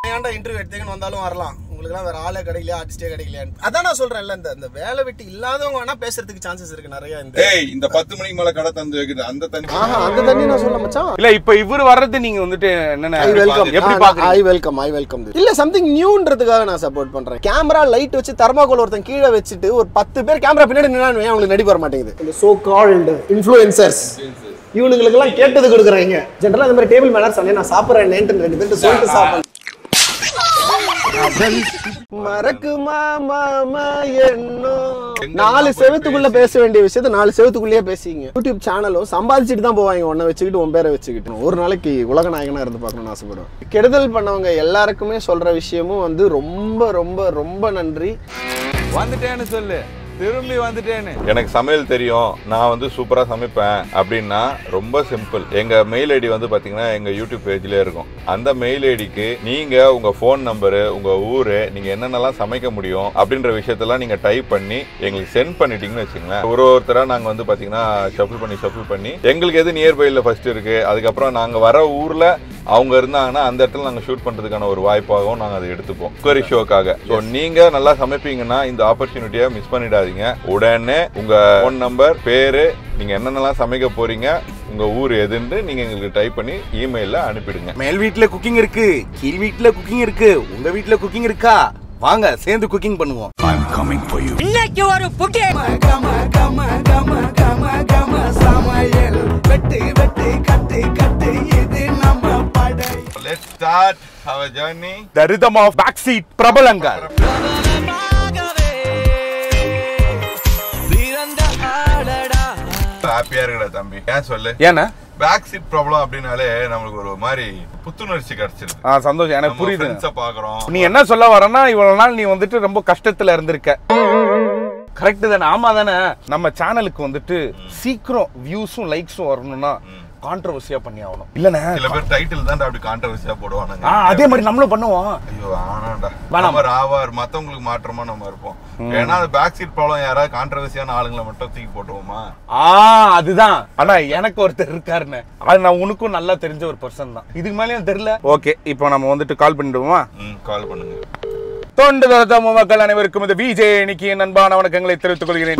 ஏன்டா இன்டர்வியூ எடுத்தீங்கன்னு வந்தாலும் வரலாம் உங்களுக்குலாம் வேற ஆளே கிடைக்கலையா ஆர்டிஸ்டே கிடைக்கலையான்னு அதான் நான் சொல்றேன்ல இந்த இந்த வேலை வெட்டி இல்லாதவங்க வேணா பேசுறதுக்கு சான்சஸ் இருக்கு நிறைய இந்த ஏய் இந்த பத்து மணிக்கு மேல கடை தந்து வைக்குது அந்த தண்ணி ஆஹா அந்த தண்ணி நான் சொல்ல மச்சான் இல்ல இப்ப இவர் வர்றது நீங்க வந்துட்டு என்னென்ன ஐ வெல்கம் எப்படி பாக்குறீங்க ஐ வெல்கம் ஐ வெல்கம் இல்ல சம்திங் நியூன்றதுக்காக நான் சப்போர்ட் பண்றேன் கேமரா லைட் வச்சு தர்மாகோல் ஒருத்தன் கீழே வச்சுட்டு ஒரு பத்து பேர் கேமரா பின்னாடி நின்னான்னு அவங்களுக்கு நடிப்பு வர மாட்டேங்குது இந்த சோ கால்டு இன்ஃப்ளூயன்சர்ஸ் இவனுங்களுக்கு எல்லாம் கேட்டது கொடுக்குறாங்க ஜென்ரலா இந்த மாதிரி டேபிள் மேனர்ஸ் அண்ணே நான் சாப்பிடுறேன் ரெண்டு பேர்ட்டு சொல்லிட்டு சாப்பிடு மறக்குமா மாமா என்னோ நாலு செவத்துக்குள்ள பேச வேண்டிய விஷயத்த நாலு செவத்துக்குள்ளேயே பேசிங்க யூடியூப் சேனலும் சம்பாதிச்சுட்டு தான் போவாங்க உன்னை வச்சுக்கிட்டு உன் பேரை வச்சுக்கிட்டு ஒரு நாளைக்கு உலக நாயகனா இருந்து பார்க்கணும்னு ஆசைப்படுவேன் கெடுதல் பண்ணவங்க எல்லாருக்குமே சொல்ற விஷயமும் வந்து ரொம்ப ரொம்ப ரொம்ப நன்றி வந்துட்டேன்னு சொல்லு திரும்பி வந்துட்டேன்னு எனக்கு சமையல் தெரியும் நான் வந்து சூப்பரா சமைப்பேன் அப்படின்னா ரொம்ப சிம்பிள் எங்க மெயில் ஐடி வந்து பாத்தீங்கன்னா எங்க யூடியூப் பேஜ்லயே இருக்கும் அந்த மெயில் ஐடிக்கு நீங்க உங்க ஃபோன் நம்பரு உங்க ஊரு நீங்க என்னென்னலாம் சமைக்க முடியும் அப்படின்ற விஷயத்தெல்லாம் நீங்க டைப் பண்ணி எங்களுக்கு சென்ட் பண்ணிட்டீங்கன்னு வச்சுங்களேன் ஒரு ஒருத்தரா நாங்க வந்து பாத்தீங்கன்னா ஷஃபிள் பண்ணி ஷஃபிள் பண்ணி எங்களுக்கு எது நியர்பைல ஃபர்ஸ்ட் இருக்கு அதுக்கப்புறம் நாங்க வர ஊர்ல அவங்க இருந்தாங்கன்னா அந்த இடத்துல நாங்க ஷூட் பண்றதுக்கான ஒரு வாய்ப்பாகவும் நாங்க அதை எடுத்துப்போம் குவரி ஷோக்காக ஸோ நீங்க நல்லா சமைப்பீங்கன்னா இந்த ஆப்பர்ச்சுனிட்டியை மிஸ் பண்ணிடாதீங்க உடனே உங்க ஃபோன் நம்பர் பேரு நீங்க என்னென்னலாம் சமைக்க போறீங்க உங்க ஊர் எதுன்னு நீங்க எங்களுக்கு டைப் பண்ணி இமெயில்ல அனுப்பிடுங்க மேல் வீட்ல குக்கிங் இருக்கு கீழ் வீட்ல குக்கிங் இருக்கு உங்க வீட்ல குக்கிங் இருக்கா வாங்க சேர்ந்து குக்கிங் பண்ணுவோம் இன்னைக்கு ஒரு புகை let's start our journey the rhythm of back seat பிரபலங்கள் ஹாப்பியா இருக்கடா தம்பி ஏன் சொல்லு ஏன்னா பேக் சீட் ப்ராப்ளம் அப்படின்னாலே நம்மளுக்கு ஒரு மாதிரி புத்துணர்ச்சி கிடைச்சிருது ஆ சந்தோஷம் எனக்கு நம்ம புரியுது friends-அ பாக்குறோம் நீ என்ன சொல்ல வரனா இவ்வளவு நாள் நீ வந்துட்டு ரொம்ப கஷ்டத்துல இருந்திருக்க கரெக்ட் தானே ஆமா தானே நம்ம சேனலுக்கு வந்துட்டு சீக்கிரம் வியூஸும் லைக்ஸும் வரணும்னா கான்ட்ரவர்சியா பண்ணி ஆகணும் இல்லண்ணே சில பேர் டைட்டில் தான் அப்படி கான்ட்ரவர்சியா போடுவானுங்க ஆ அதே மாதிரி நம்மளும் பண்ணுவோம் ஐயோ ஆனாடா வேணாம். நம்ம ராவார் மத்தவங்களுக்கு மாற்றமா நம்ம இருப்போம் ஏன்னா அந்த பேக் சீட் ப்ராப்ளம் யாராவது கான்ட்ரவர்சியான ஆளுங்களை மட்டும் தூக்கி போட்டுவோமா ஆ அதுதான் ஆனா எனக்கு ஒருத்தர் இருக்காருன்னு அது நான் உனக்கும் நல்லா தெரிஞ்ச ஒரு பர்சன் தான் இதுக்கு மேலேயும் தெரியல ஓகே இப்போ நம்ம வந்துட்டு கால் பண்ணிடுவோமா ம் கால் பண்ணுங்க தொண்டு தரத்தம் மக்கள் அனைவருக்கும் இந்த விஜே இன்னைக்கு என் அன்பான வணக்கங்களை தெரிவித்துக் கொள்கிறேன்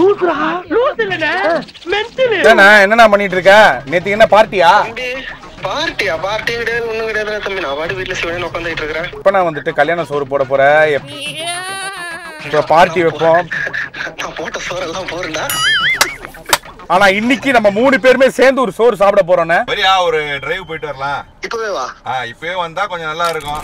என்னண்ணா, என்னண்ணா பண்ணிட்டு இருக்க நேத்து என்ன பார்ட்டியா தம்பி பார்ட்டியா பார்ட்டி கிடையாது ஒண்ணும் கிடையாது தம்பி நான் பாட்டு வீட்டுல சிவனே உட்காந்துட்டு இருக்கிறேன் இப்ப நான் வந்துட்டு கல்யாண சோறு போட போற இப்போ பார்ட்டி வைப்போம் நான் போட்ட சோறெல்லாம் போறேன்டா ஆனா இன்னைக்கு நம்ம மூணு பேருமே சேர்ந்து ஒரு சோறு சாப்பிட போறோண்ணே சரியா ஒரு டிரைவ் போயிட்டு வரலாம் இப்பவே வா ஆ இப்பவே வந்தா கொஞ்சம் நல்லா இருக்கும்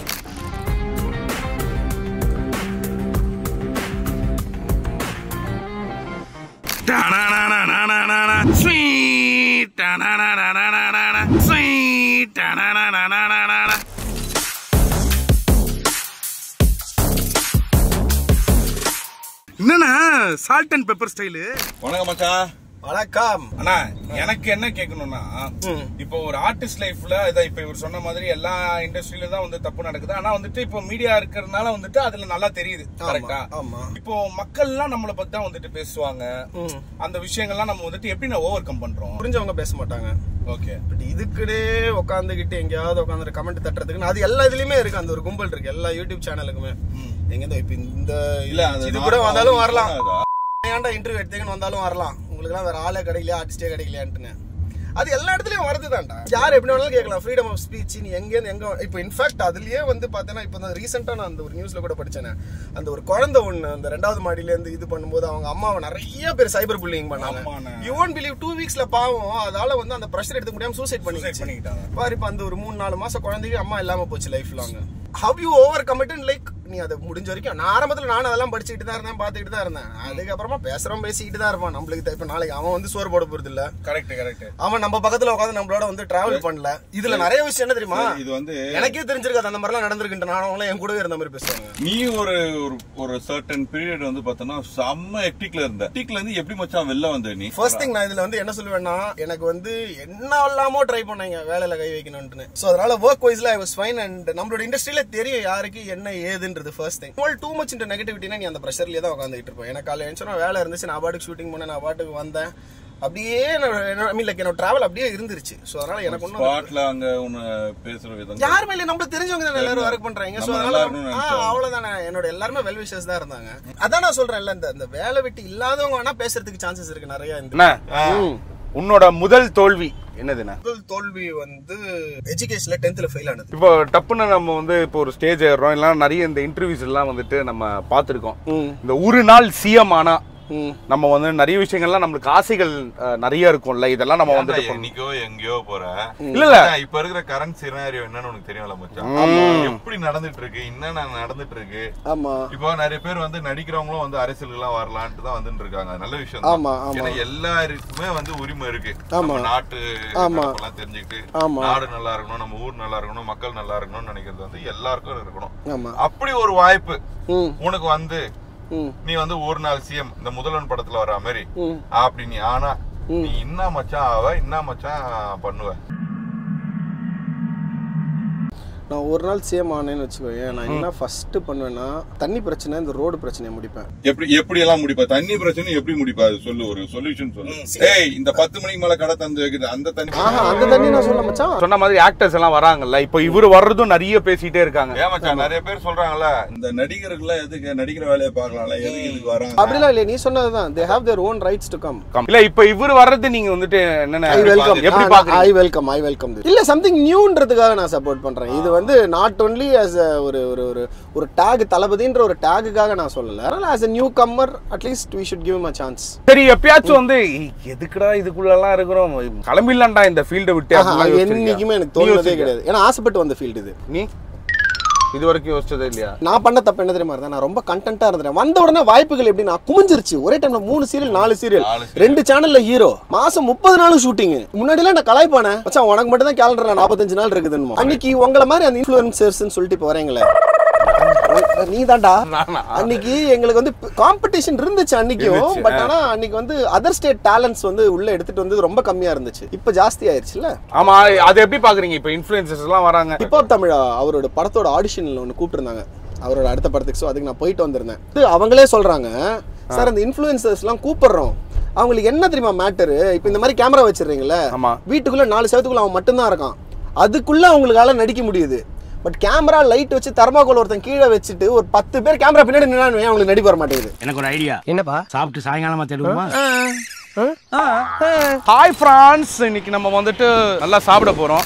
என்னண்ணா சால்ட் அண்ட் பெப்பர் ஸ்டைலு வணக்கம் மச்சான் வணக்கம் அண்ணா எனக்கு என்ன கேட்கணும்னா இப்போ ஒரு ஆர்டிஸ்ட் லைஃப்ல இதை இப்ப இவர் சொன்ன மாதிரி எல்லா இண்டஸ்ட்ரியில தான் வந்து தப்பு நடக்குது ஆனா வந்துட்டு இப்போ மீடியா இருக்கிறதுனால வந்துட்டு அதுல நல்லா தெரியுது கரெக்டா ஆமா. இப்போ மக்கள் எல்லாம் நம்மள பத்தி தான் வந்துட்டு பேசுவாங்க அந்த விஷயங்கள்லாம் நம்ம வந்துட்டு எப்படி நான் ஓவர் கம் பண்றோம் புரிஞ்சவங்க பேச மாட்டாங்க ஓகே பட் இதுக்குடே உட்காந்துக்கிட்டு எங்கேயாவது உட்காந்து கமெண்ட் தட்டுறதுக்கு அது எல்லா இதுலயுமே இருக்கு அந்த ஒரு கும்பல் இருக்கு எல்லா யூடியூப் சேனலுக்குமே எங்க இந்த இப்ப இந்த இல்ல அது இது கூட வந்தாலும் வரலாம் அதா. ஏன்டா இன்டர்வியூ எடுத்தீங்கன்னு வந்தாலும் வரலாம் உங்களுக்குலாம் வேற ஆளே கிடைக்கலையா ஆர்டிஸ்டே கிடைக்கலையான்ட்டுன்னு அது எல்லா இடத்துலயும் வருதுதான்டா யார் எப்படி வேணாலும் கேட்கலாம் ஃப்ரீடம் ஆஃப் ஸ்பீச் நீ எங்கேருந்து எங்க இப்போ இன்ஃபேக்ட் அதுலயே வந்து பார்த்தேன்னா இப்போ நான் ரீசெண்டாக நான் அந்த ஒரு நியூஸ்ல கூட படிச்சேனே அந்த ஒரு குழந்தை ஒண்ணு அந்த ரெண்டாவது மாடியில இருந்து இது பண்ணும்போது அவங்க அம்மாவை நிறைய பேர் சைபர் புல்லிங் பண்ணாங்க ஆமாண்ணே. யூ ஒன்ட் பிலீவ் டூ வீக்ஸ்ல பாவம் அதால வந்து அந்த ப்ரெஷர் எடுக்க முடியாம சூசைட் பண்ணிக்கிச்சு பண்ணிக்கிட்டாங்க. பாரு இப்போ அந்த ஒரு மூணு நாலு மாசம் குழந்தைக்கு அம்மா இல்லாம போச்சு life long how you over committed like நீ அதை முடிஞ்ச வரைக்கும் நான் ஆரம்பத்துல நானும் அதெல்லாம் படிச்சுக்கிட்டு தான் இருந்தேன் பார்த்துக்கிட்டு தான் இருந்தேன் அதுக்கப்புறமா பேசுறோம் பேசிக்கிட்டு தான் இருப்பான் நம்மளுக்கு தெ- இப்ப நாளைக்கு அவன் வந்து சோறு போட போறது இல்ல கரெக்ட் கரெக்ட் அவன் நம்ம பக்கத்துல உட்காந்து நம்மளோட வந்து டிராவல் பண்ணல இதுல நிறைய விஷயம் என்ன தெரியுமா இது வந்து எனக்கே தெரிஞ்சிருக்காது அந்த மாதிரிலாம் நடந்திருக்கு நானும் என் கூடவே இருந்த மாதிரி பேசுவாங்க நீ ஒரு ஒரு ஒரு சர்டன் பீரியட் வந்து பார்த்தோன்னா செம்ம எக்டிக்ல இருந்த எக்டிக்ல இருந்து எப்படி மச்சான் வெளில வந்த நீ ஃபர்ஸ்ட் திங் நான் இதுல வந்து என்ன சொல்லுவேன்னா எனக்கு வந்து என்ன எல்லாமோ ட்ரை பண்ணீங்க வேலையில கை வைக்கணும்னு சோ அதனால ஒர்க் வைஸ்ல ஐ வாஸ் ஃபைன் அண்ட் நம்மளோட இண்டஸ்ட்ரியில தெரியும் யாருக்கு என்ன ஏதுன்றது ஃபர்ஸ்ட் திங் டூ மச் இன்ட் நெகட்டிவிட்டினா நீ அந்த ப்ரெஷர்லயே தான் உட்காந்துட்டு இருப்பேன் எனக்கு காலையில எழுந்துச்சுனா வேலை இருந்துச்சு நான் பாட்டுக்கு ஷூட்டிங் பண்ணேன் நான் பாட்டுக்கு வந்தேன் அப்படியே ஐ மீன் லைக் என்னோட டிராவல் அப்படியே இருந்துருச்சு ஸோ அதனால எனக்கு ஒன்றும் ஸ்பாட்ல அங்க உன்னை பேசுற விதம் யாருமே இல்லை நம்மளுக்கு தெரிஞ்சவங்க தான் எல்லாரும் ஒர்க் பண்றாங்க ஸோ நம்ம அதனால நல்லா இருக்கணும்னு ஆ, நினைச்சோம். அவ்வளவுதானே என்னோட எல்லாருமே வெல் விஷஸ் தான் இருந்தாங்க அதான் நான் சொல்றேன்ல இந்த இந்த வேலை வெட்டி இல்லாதவங்க வேணா பேசுறதுக்கு சான்சஸ் இருக்கு நிறைய இந்த என்ன ம். உன்னோட முதல் தோல்வி என்னதுண்ணா முதல் தோல்வி வந்து எஜுகேஷன்ல டென்த்ல ஃபெயில் ஆனது இப்போ டப்புன்னு நம்ம வந்து இப்போ ஒரு ஸ்டேஜ் ஏறுறோம் இல்லைன்னா நிறைய இந்த இன்டர்வியூஸ் எல்லாம் வந்துட்டு நம்ம பார்த்துருக்கோம் இந்த ஒரு நாள் சிஎம் ஆனா நம்ம வந்து நிறைய விஷயங்கள்லாம் நம்மளுக்கு ஆசைகள் அஹ், நிறைய இருக்கும்ல இதெல்லாம் நம்ம வந்துட்டு பண்ணணும். என்னைக்கோ எங்கேயோ போற இல்ல, இல்ல. அதான் இப்ப இருக்கிற கரண்ட் சினாரியோ என்னன்னு உனக்கு தெரியும்ல மச்சான் எப்படி நடந்துட்டு இருக்கு என்னென்ன நடந்துட்டு இருக்கு ஆமா இப்போ நிறைய பேர் வந்து நடிக்கிறவங்களும் வந்து அரசியலுக்குலாம் வரலான்ட்டு தான் வந்துட்டு இருக்காங்க அது நல்ல விஷயம் ஆமா, ஆமா. ஏன்னா எல்லாருக்குமே வந்து உரிமை இருக்கு ஆமா. நம்ம நாட்டு ஆமா. நடப்பெல்லாம் தெரிஞ்சுக்கிட்டு ஆமா. நாடு நல்லா இருக்கணும் நம்ம ஊர் நல்லா இருக்கணும் மக்கள் நல்லா இருக்கணும்னு நினைக்கிறது வந்து எல்லாருக்கும் இருக்கணும் ஆமா அப்படி ஒரு வாய்ப்பு ம் உனக்கு வந்து ம் நீ வந்து ஒரு நாள் சிஎம் இந்த முதல்வன் படத்துல வர மாதிரி ம் அப்படி நீ ஆனா நீ என்ன மச்சான் ஆவ என்ன மச்சான் பண்ணுவ நான் ஒரு நாள் சேம் ஆனேன்னு வச்சுக்கோங்க நான் என்ன ஃபர்ஸ்ட் பண்ணுவேன்னா தண்ணி பிரச்சனை இந்த ரோடு பிரச்சனையை முடிப்பேன் எப்படி எப்படி எல்லாம் முடிப்பா தண்ணி பிரச்சனை எப்படி முடிப்பா அது சொல்லு ஒரு சொல்யூஷன் சொல்லு ஏய் இந்த பத்து மணிக்கு மேல கடை தந்து வைக்குது அந்த தண்ணி ஆஹா அந்த தண்ணி நான் சொல்ல மச்சான் சொன்ன மாதிரி ஆக்டர்ஸ் எல்லாம் வராங்கல்ல இப்போ இவரு வர்றதும் நிறைய பேசிட்டே இருக்காங்க ஏன் மச்சான் நிறைய பேர் சொல்றாங்கல்ல இந்த நடிகர்கள் எதுக்கு நடிக்கிற வேலையை பார்க்கலாம்ல எதுக்கு இதுக்கு வராங்க அப்படிலாம் இல்லையா நீ சொன்னதுதான் they have their own rights to come இல்ல இப்போ இவரு வர்றது நீங்க வந்துட்டு என்னென்ன ஐ வெல்கம் எப்படி பாக்குறீங்க ஐ வெல்கம் ஐ வெல்கம் இல்ல சம்திங் நியூன்றதுக்காக நான் சப்போர்ட் பண்றேன் இது வந்து நாட் ஒன்லி as a ஒரு ஒரு ஒரு ஒரு டேக் தளபதின்ற ஒரு டேகுக்காக நான் சொல்லல அதனால as a newcomer at least we should give him a chance சரி எப்பயாச்சும் வந்து "ஏய், எதுக்குடா இதுக்குள்ள எல்லாம் இருக்கிறோம் கிளம்பிடலாம்டா இந்த ஃபீல்டை விட்டு ஆஹா, அப்படிலாம் யோசிச்சிருக்கியா? என்னைக்குமே எனக்கு நீ தோணுனதே யோசிச்சிருக்கியா? கிடையாது ஏன்னா ஆசைப்பட்டு வந்த ஃபீல்டு இது நீ இது வரைக்கும் யோசிச்சதே இல்லையா நான் பண்ண தப்பு என்ன தெரியுமா இருந்தா நான் ரொம்ப கண்டென்ட்டா இருந்தேன் வந்த உடனே வாய்ப்புகள் எப்படி நான் குமிஞ்சிருச்சு ஒரே டைம்ல மூணு சீரியல் நாலு சீரியல் நாலு serial. ரெண்டு சேனல்ல ஹீரோ மாசம் முப்பது நாள் ஷூட்டிங் முன்னாடி எல்லாம் நான் கலாய்ப்பானே மச்சான் உனக்கு மட்டும் தான் கேலண்டர்ல நாற்பத்தஞ்சு நாள் இருக்குதுன்னு அன்னைக்கு உங்களை மாதிரி அந்த இன்ஃபுளுசர்ஸ் சொல்லிட்டு இப்போ வரீங்களே நீ தான்டா நானா? அன்னைக்கு எங்களுக்கு வந்து காம்படிஷன் இருந்துச்சு அன்னைக்கும் இருந்துச்சு, பட் ஆனா அன்னைக்கு வந்து அதர் ஸ்டேட் டேலண்ட்ஸ் வந்து உள்ள எடுத்துட்டு வந்து ரொம்ப கம்மியா இருந்துச்சு இப்ப ஜாஸ்தி ஆயிருச்சுல்ல ஆமா அது எப்படி பாக்குறீங்க இப்போ இன்ஃபுளுசர்ஸ் எல்லாம் வராங்க ஹிப்ஹாப் தமிழா அவரோட படத்தோட ஆடிஷன்ல ஒன்று கூப்பிட்டுருந்தாங்க அவரோட அடுத்த படத்துக்கு ஸோ அதுக்கு நான் போயிட்டு வந்திருந்தேன் இது அவங்களே சொல்றாங்க சார் அந்த இன்ஃப்ளூயன்சர்ஸ்லாம் கூப்பிடுறோம் அவங்களுக்கு என்ன தெரியுமா மேட்டரு இப்போ இந்த மாதிரி கேமரா வச்சிடுறீங்கல்ல ஆமா வீட்டுக்குள்ள நாலு செவத்துக்குள்ள அவன் மட்டும்தான் இருக்கான் அதுக்குள்ள அவங்களுக்கால நடிக்க முடியுது பட் கேமரா லைட் வச்சு தர்மாகோல் ஒருத்தன் கீழே வச்சுட்டு ஒரு பத்து பேர் கேமரா பின்னாடி நின்னா அவங்களுக்கு நடிப்பு வர மாட்டேங்குது எனக்கு ஒரு ஐடியா என்னப்பா சாப்பிட்டு சாயங்காலமா தேடுவோமா ஹாய் ஃப்ரான்ஸ் இன்னைக்கு நம்ம வந்துட்டு நல்லா சாப்பிட போறோம்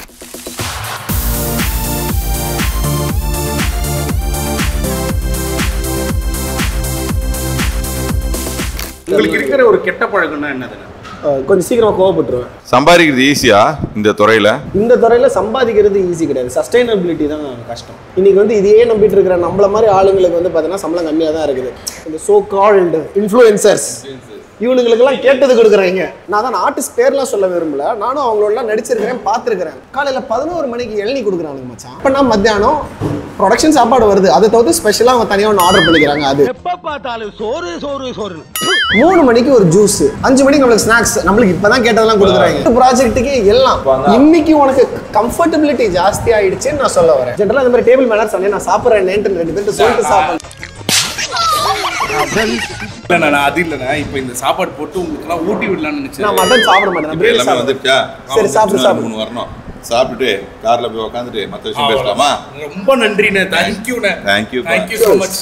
உங்களுக்கு இருக்கிற ஒரு கெட்ட பழக்கம்னா என்னதுன்னு அஹ் கொஞ்சம் சீக்கிரமா கோவப்பட்டுருவேன் சம்பாதிக்கிறது ஈஸியா இந்த துறையில இந்த துறையில சம்பாதிக்கிறது ஈஸி கிடையாது சஸ்டைனபிலிட்டி தான் கஷ்டம் இன்னைக்கு வந்து இதையே நம்பிட்டு இருக்கிற நம்மள மாதிரி ஆளுங்களுக்கு வந்து பார்த்தீங்கன்னா சம்பளம் கம்மியாக தான் இருக்குது இந்த சோ கால்டு இன்ஃப்ளூயன்சர்ஸ் இவனுங்களுக்கெல்லாம் கேட்டது கொடுக்குறீங்க நான் தான் ஆர்டிஸ்ட் பேர்லாம் சொல்ல விரும்பல நானும் அவங்களோடலாம் நடிச்சிருக்கிறேன் பார்த்துருக்கிறேன் காலையில் பதினோரு மணிக்கு இளநீ கொடுக்குறானுங்க மச்சான் இப்போ நான் மத்தியானம் ப்ரொடக்ஷன் சாப்பாடு வருது அதை தவிர்த்து ஸ்பெஷலாக அவங்க தனியாக ஒன்று ஆர்டர் பண்ணிக்கிறாங்க அது எப்ப பார்த்தாலும் சோறு சோறு சோறு மூணு மணிக்கு ஒரு ஜூஸ் அஞ்சு மணிக்கு நம்மளுக்கு ஸ்நாக்ஸ் நம்மளுக்கு இப்பதான் கேட்டதெல்லாம் கொடுக்குறாங்க ப்ராஜெக்ட்டுக்கு எல்லாம் இன்னைக்கு உனக்கு கம்ஃபர்டபிலிட்டி ஜாஸ்தி ஆயிடுச்சுன்னு நான் சொல்ல வரேன் ஜென்ரலா இந்த மாதிரி டேபிள் மேனர் சொன்னேன் நான் சாப்பிட்றேன் ரெண்டு பேர்ட்டு சொல்லிட்டு சாப்பிடுறேன் இல்லைண்ணா நான் அது இல்லைண்ணா இப்போ இந்த சாப்பாடு போட்டு உங்களுக்குலாம் ஊட்டி விடலாம்னு நான் நினைச்சேன் மட்டன் சாப்பிட மாட்டேன் நான் இப்ப பிரியாணி எல்லாமே சாப்பிடுவேன் வந்துட்டா சரி, சாப்பிடு, சாப்பிடு. மூணு வரணும் சாப்பிட்டுட்டு கார்ல போய் உட்காந்துட்டு மத்த விஷயம் பேசலாமா ரொம்ப நன்றிண்ணே தேங்க்யூண்ணே தேங்க்யூ தேங்க்யூ ஸோ மச்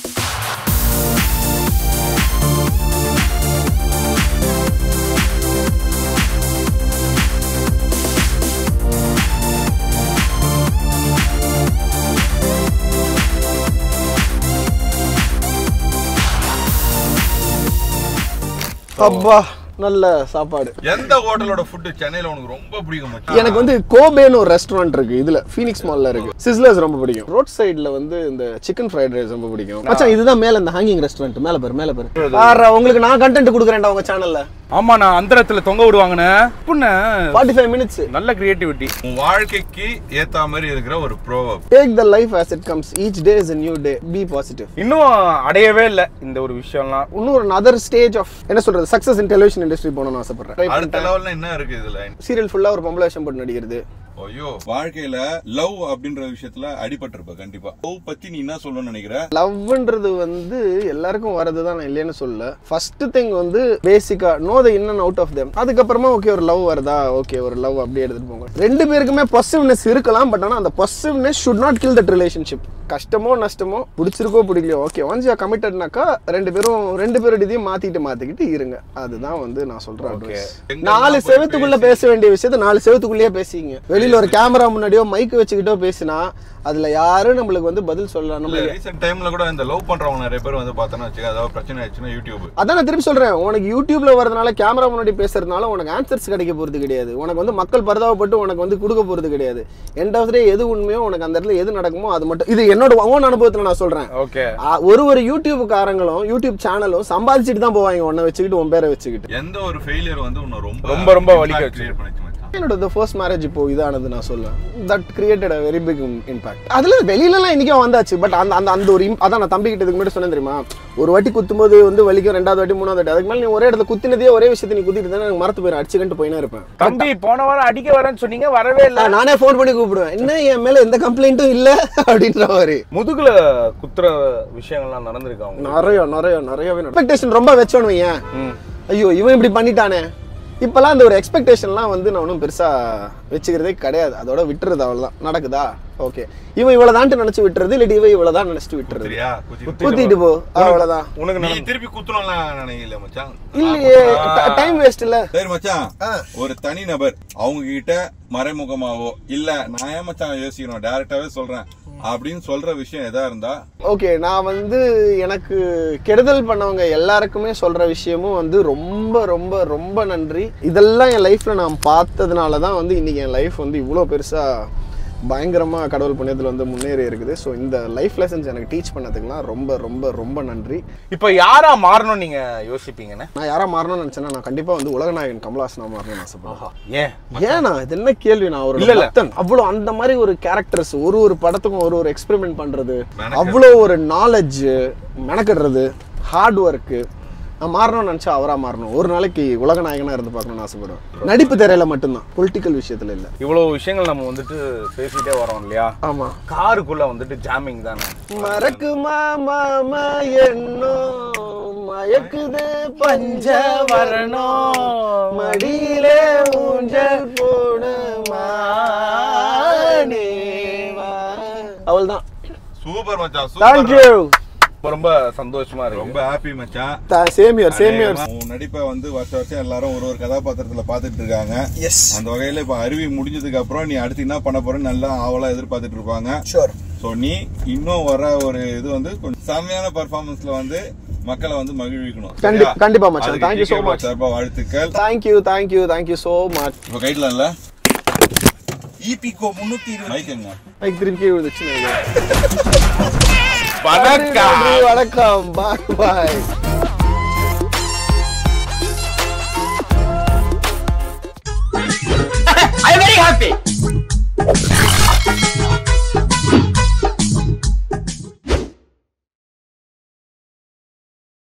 அப்பா நல்ல சாப்பாடு எந்த ஹோட்டலோட ஃபுட் சென்னையில உனக்கு ரொம்ப பிடிக்கும் மச்சான்? எனக்கு வந்து கோபேன்னு ஒரு ரெஸ்டாரண்ட் இருக்கு இதுல ஃபீனிக்ஸ் மால்ல இருக்கு சிஸ்லர்ஸ் ரொம்ப பிடிக்கும் ரோட் சைடுல வந்து இந்த சிக்கன் ஃப்ரைட் ரைஸ் ரொம்ப பிடிக்கும் மச்சான் இதுதான் மேல இந்த ஹேங்கிங் ரெஸ்டாரண்ட் மேல பாரு மேல பாரு பாரு உங்களுக்கு நான் கண்டென்ட் கொடுக்குறேன்டா உங்க சேனல்ல ஆமா நான் அந்தரத்துல தொங்க விடுவாங்கண்ணே புண்ண ஃபார்ட்டி ஃபைவ் மினிட்ஸ் நல்ல கிரியேட்டிவிட்டி உன் வாழ்க்கைக்கு ஏத்த மாதிரி இருக்கிற ஒரு bro take the life as it comes each day is a new day be positive இன்னும் அடையவே இல்லை இந்த ஒரு விஷயம்லாம் இன்னும் ஒரு அதர் ஸ்டேஜ் ஆஃப் என்ன சொல்றது சக்சஸ் இன் டெலிவிஷன் இண்டஸ்ட்ரி போகணும்னு ஆசைப்படுறேன் அடுத்த லெவல்ல என்ன இருக்கு இதுல சீரியல் ஃபுல்லா ஒரு பொம்பளை வேஷம் போட்டு நடிக்கிறது ஐயோ வாழ்க்கையில லவ் அப்படின்ற விஷயத்துல அடிபட்டிருப்ப கண்டிப்பா லவ் பத்தி நீ என்ன சொல்லணும்னு நினைக்கிற லவ்ன்றது வந்து எல்லாருக்கும் வரதுதான் நான் இல்லைன்னு சொல்ல ஃபர்ஸ்ட் திங் வந்து பேசிக்கா know the in and out of them அதுக்கப்புறமா ஓகே ஒரு லவ் வருதா ஓகே ஒரு லவ் அப்படியே எடுத்துட்டு போங்க ரெண்டு பேருக்குமே பொசிவ்னஸ் இருக்கலாம் பட் ஆனா அந்த possessiveness should not kill that relationship கஷ்டமோ நஷ்டமோ பிடிச்சிருக்கோ பிடிக்கலையோ ஓகே ஒன்ஸ் யூ கமிட்டட்னாக்கா ரெண்டு பேரும் ரெண்டு பேரோட இதையும் மாத்திட்டு மாத்திக்கிட்டு இருங்க அதுதான் வந்து நான் சொல்றேன் advice. நாலு செவத்துக்குள்ள பேச வேண்டிய விஷயத்த நாலு செவத்துக்குள்ளேயே பேசிங்க வெளியில ஒரு கேமரா முன்னாடியோ மைக் வச்சுக்கிட்டோ பேசினா அதுல யாரும் நம்மளுக்கு வந்து பதில் சொல்லலாம் நம்மளுக்கு ரீசெண்ட் டைம்ல கூட இந்த லவ் பண்றவங்க நிறைய பேர் வந்து பார்த்தோன்னா வச்சுக்க ஏதாவது பிரச்சனை ஆயிடுச்சுன்னா யூடியூப் அதான் நான் திருப்பி சொல்றேன் உனக்கு யூடியூப்ல வரதுனால கேமரா முன்னாடி பேசுறதுனால உனக்கு ஆன்சர்ஸ் கிடைக்க போறது கிடையாது உனக்கு வந்து மக்கள் பரிதாபப்பட்டு உனக்கு வந்து கொடுக்க போறது கிடையாது எண்ட் ஆஃப் டே எது உண்மையோ உனக்கு அந்த இடத்துல எது நடக்குமோ அது மட்டும் இது என்னோட ஓன் அனுபவத்துல நான் சொல்றேன் ஓகே ஆ, ஒரு ஒரு யூடியூப்காரங்களும் யூடியூப் சேனலும் சம்பாதிச்சுட்டு தான் போவாங்க உன்னை வச்சுக்கிட்டு உன் பேரை வச்சுக்கிட்டு எந்த ஒரு ஃபெயிலியர் வந்து உன்னை ரொம்ப ரொம்ப, ரொம்ப வலிக்க impact வச்சு. create பண்ணிச்சு மச்சான். என்னோட ஃபர்ஸ்ட் மேரேஜ் இப்போ இதானது நான் சொல்ல that created a very big impact அதுல வெளியிலலாம் இன்னைக்கும் வந்தாச்சு பட் அந்த அந்த அந்த ஒரு im- அதான் நான் தம்பி கிட்ட இதுக்கு முன்னாடி சொன்னேன் தெரியுமா ஒரு வாட்டி குத்தும்போது வந்து வலிக்கும் ரெண்டாவது வாட்டி மூணாவது வாட்டி அதுக்கு மேல நீ ஒரே இடத்துல குத்தினதே ஒரே விஷயத்தை நீ குத்திட்டு இருந்தா எனக்கு மரத்து போயிடும் அடிச்சுக்கிட்டு போயினே இருப்பேன் தம்பி போன வாரம் அடிக்க வரேன்னு சொன்னீங்க வரவே இல்ல நான் நானே ஃபோன் பண்ணி கூப்பிடுவேன் என்ன என் மேல எந்த கம்ப்ளைண்ட்டும் இல்ல அப்படின்ற மாதிரி முதுகுல குத்துற விஷயங்கள்லாம் நடந்திருக்கு அவங்க நிறைய நிறைய நிறையவே எக்ஸ்பெக்டேஷன் ரொம்ப வச்சோன்னு வையேன் ம். ஐயோ இவன் இப்படி பண்ணிட்டானே இப்பெல்லாம் அந்த ஒரு எக்ஸ்பெக்டேஷன்லாம் வந்து நான் ஒன்றும் பெருசா வச்சுக்கிறதே கிடையாது அதோட விட்டுறது அவ்வளவுதான் நடக்குதா ஓகே இவன் இவ்வளவுதான்ட்டு நினைச்சு விட்டுறது இல்லாட்டி இவன் இவ்வளவுதான் நினைச்சிட்டு விட்டுறது சரியா குத்தி- குத்திட்டு போ அவ்வளவுதான் உனக்கு நீ நட- திருப்பி குத்தணும்லாம் நினைக்கல மச்சான் இல்லையே டைம் வேஸ்ட் இல்ல சரி மச்சான் ஒரு தனி நபர் அவங்க கிட்ட மறைமுகமாவோ இல்ல நான் ஏன் மச்சான் யோசிக்கணும் டைரக்டாவே சொல்றேன் அப்படின்னு சொல்ற விஷயம் எதா இருந்தா ஓகே நான் வந்து எனக்கு கெடுதல் பண்ணவங்க எல்லாருக்குமே சொல்ற விஷயமும் வந்து ரொம்ப ரொம்ப ரொம்ப நன்றி இதெல்லாம் என் லைஃப்ல நான் பார்த்ததுனால தான் வந்து இன்னைக்கு என் லைஃப் வந்து இவ்வளோ பெருசா பயங்கரமா கடவுள் புண்ணியத்தில் வந்து முன்னேறி இருக்குது ஸோ இந்த லைஃப் லெசன்ஸ் எனக்கு டீச் பண்ணதுக்குலாம் ரொம்ப ரொம்ப ரொம்ப நன்றி இப்ப யாரா மாறணும் நீங்க யோசிப்பீங்கன்னு நான் யாரா மாறணும்னு நினைச்சேன்னா நான் கண்டிப்பா வந்து உலகநாயகன் கமலஹாசனா மாறணும்னு ஆசைப்படுறேன் ஏன் ஏன்னா இது என்ன கேள்வி நான் ஒரு இல்ல, இல்ல. பக்தன் அவ்வளோ அந்த மாதிரி ஒரு கேரக்டர்ஸ் ஒரு ஒரு படத்துக்கும் ஒரு ஒரு எக்ஸ்பெரிமெண்ட் பண்றது மெனக்கெடு. அவ்வளோ ஒரு நாலேஜ் மெனக்கிடுறது ஹார்ட் ஒர்க்கு நான் மாறணும்னு நினச்சா அவரா மாறணும் ஒரு நாளைக்கு உலக நாயகனா இருந்து பார்க்கணும்னு ஆசைப்படுவேன் நடிப்பு திரையில மட்டும்தான் பொலிட்டிக்கல் விஷயத்துல இல்ல இவ்வளவு விஷயங்கள் நம்ம வந்துட்டு பேசிட்டே வரோம் இல்லையா ஆமா காருக்குள்ள வந்துட்டு ஜாமிங் தானே மறக்குமா மாமா என்னோ மயக்குது பஞ்சவரணம் மடியிலே ஊஞ்சல் போடு அவள்தான் சூப்பர் மச்சான் தேங்க்யூ சூப்பர் ரொம்ப சந்தோஷமா இருக்கு ரொம்ப ஹாப்பி மச்சான் சேம் இயர் சேம் இயர் உன் நடிப்பை வந்து வருஷம் வருஷம் எல்லாரும் ஒரு ஒரு கதாபாத்திரத்துல பாத்துட்டு இருக்காங்க எஸ் அந்த வகையில இப்ப அருவி முடிஞ்சதுக்கு அப்புறம் நீ அடுத்து என்ன பண்ண போறேன்னு நல்லா ஆவலா எதிர்பார்த்துட்டு இருப்பாங்க ஷூர் சோ நீ இன்னும் வர ஒரு இது வந்து கொஞ்சம் செம்மையான பர்ஃபார்மன்ஸ்ல வந்து மக்களை வந்து மகிழ்விக்கணும் கண்டி- சரியா? கண்டிப்பா மச்சான். அதுக்கு Thank you so GK much. சார்பா வாழ்த்துக்கள் thank you thank you thank you so much இப்ப கைட்ல இல்ல இபிகோ முன்னூத்தி இருபது மைக்குங்க மைக் திருப்பி விழுந்துச்சு வணக்கம் வணக்கம் பாய் பாய் I'm very happy.